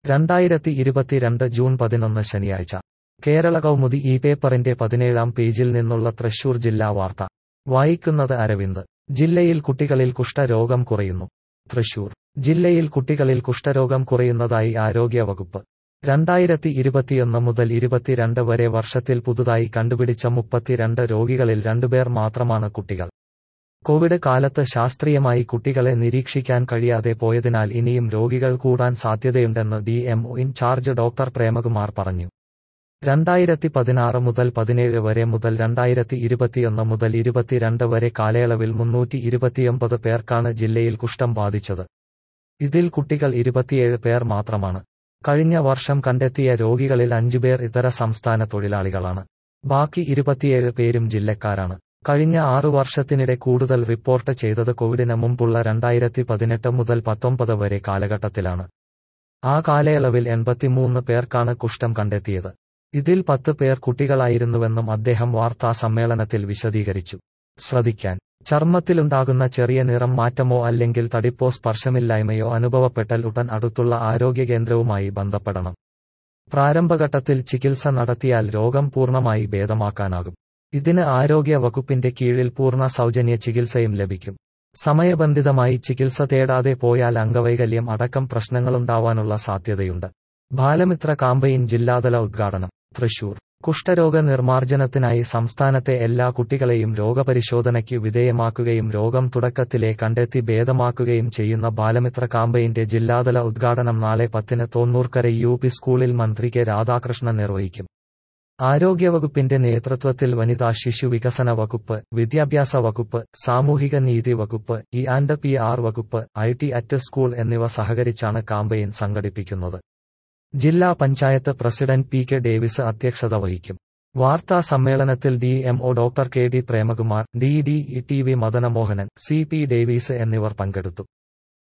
രണ്ടായിരത്തി ഇരുപത്തിരണ്ട് ജൂൺ പതിനൊന്ന് ശനിയാഴ്ച കേരള കൗമുദി ഈ പേപ്പറിന്റെ പതിനേഴാം പേജിൽ നിന്നുള്ള തൃശൂർ ജില്ലാ വാർത്ത വായിക്കുന്നത് അരവിന്ദ് ജില്ലയിൽ കുട്ടികളിൽ കുഷ്ഠരോഗം കുറയുന്നു തൃശൂർ ജില്ലയിൽ കുട്ടികളിൽ കുഷ്ഠരോഗം കുറയുന്നതായി ആരോഗ്യ വകുപ്പ് രണ്ടായിരത്തി ഇരുപത്തിയൊന്ന് മുതൽ ഇരുപത്തിരണ്ട് വരെ വർഷത്തിൽ പുതുതായി കണ്ടുപിടിച്ച മുപ്പത്തിരണ്ട് രോഗികളിൽ രണ്ടുപേർ മാത്രമാണ് കുട്ടികൾ കോവിഡ് കാലത്ത് ശാസ്ത്രീയമായി കുട്ടികളെ നിരീക്ഷിക്കാൻ കഴിയാതെ പോയതിനാൽ ഇനിയും രോഗികൾ കൂടാൻ സാധ്യതയുണ്ടെന്ന് D M in-charge doctor Premakumar പറഞ്ഞു രണ്ടായിരത്തി പതിനാറ് മുതൽ പതിനേഴ് വരെ മുതൽ രണ്ടായിരത്തി ഇരുപത്തിയൊന്ന് മുതൽ ഇരുപത്തിരണ്ട് വരെ കാലയളവിൽ മുന്നൂറ്റി ഇരുപത്തിയൊമ്പത് പേർക്കാണ് ജില്ലയിൽ കുഷ്ഠം ബാധിച്ചത് ഇതിൽ കുട്ടികൾ ഇരുപത്തിയേഴ് പേർ മാത്രമാണ് കഴിഞ്ഞ വർഷം കണ്ടെത്തിയ രോഗികളിൽ അഞ്ചുപേർ ഇതര സംസ്ഥാന തൊഴിലാളികളാണ് ബാക്കി ഇരുപത്തിയേഴ് പേരും ജില്ലക്കാരാണ് കഴിഞ്ഞ ആറു വർഷത്തിനിടെ കൂടുതൽ റിപ്പോർട്ട് ചെയ്തത് കോവിഡിന് മുമ്പുള്ള രണ്ടായിരത്തി പതിനെട്ട് മുതൽ പത്തൊമ്പത് വരെ കാലഘട്ടത്തിലാണ് ആ കാലയളവിൽ എൺപത്തിമൂന്ന് പേർക്കാണ് കുഷ്ഠം കണ്ടെത്തിയത് ഇതിൽ പത്ത് പേർ കുട്ടികളായിരുന്നുവെന്നും അദ്ദേഹം വാർത്താ സമ്മേളനത്തിൽ വിശദീകരിച്ചു ശ്രദ്ധിക്കാൻ ചർമ്മത്തിലുണ്ടാകുന്ന ചെറിയ നിറം മാറ്റമോ അല്ലെങ്കിൽ തടിപ്പോ സ്പർശമില്ലായ്മയോ അനുഭവപ്പെട്ടാൽ ഉടൻ അടുത്തുള്ള ആരോഗ്യ കേന്ദ്രവുമായി ബന്ധപ്പെടണം പ്രാരംഭഘട്ടത്തിൽ ചികിത്സ നടത്തിയാൽ രോഗം പൂർണ്ണമായി ഭേദമാക്കാനാകും ഇതിന് ആരോഗ്യ വകുപ്പിന്റെ കീഴിൽ പൂർണ്ണ സൗജന്യ ചികിത്സയും ലഭിക്കും സമയബന്ധിതമായി ചികിത്സ തേടാതെ പോയാൽ അംഗവൈകല്യം അടക്കം പ്രശ്നങ്ങളുണ്ടാവാനുള്ള സാധ്യതയുണ്ട് ബാലമിത്ര കാമ്പയിൻ ജില്ലാതല ഉദ്ഘാടനം തൃശൂർ കുഷ്ഠരോഗ നിർമ്മാർജ്ജനത്തിനായി സംസ്ഥാനത്തെ എല്ലാ കുട്ടികളെയും രോഗപരിശോധനയ്ക്ക് വിധേയമാക്കുകയും രോഗം തുടക്കത്തിലെ കണ്ടെത്തി ഭേദമാക്കുകയും ചെയ്യുന്ന ബാലമിത്ര കാമ്പയിന്റെ ജില്ലാതല ഉദ്ഘാടനം നാളെ പത്തിന് തോന്നൂർക്കര യു പി സ്കൂളിൽ മന്ത്രി കെ രാധാകൃഷ്ണൻ നിർവഹിക്കും ആരോഗ്യവകുപ്പിന്റെ നേതൃത്വത്തിൽ വനിതാ ശിശു വികസന വകുപ്പ് വിദ്യാഭ്യാസ വകുപ്പ് സാമൂഹിക നീതി വകുപ്പ് ഇ ആൻഡ് പി ആർ വകുപ്പ് ഐ ടി അറ്റ് സ്കൂൾ എന്നിവ സഹകരിച്ചാണ് കാമ്പയിൻ സംഘടിപ്പിക്കുന്നത് ജില്ലാ panchayat president P K Davis അധ്യക്ഷത വഹിക്കും വാർത്താ സമ്മേളനത്തിൽ D M O doctor K D Premakumar D D E T V Madanamohanan C P Davis എന്നിവർ പങ്കെടുത്തു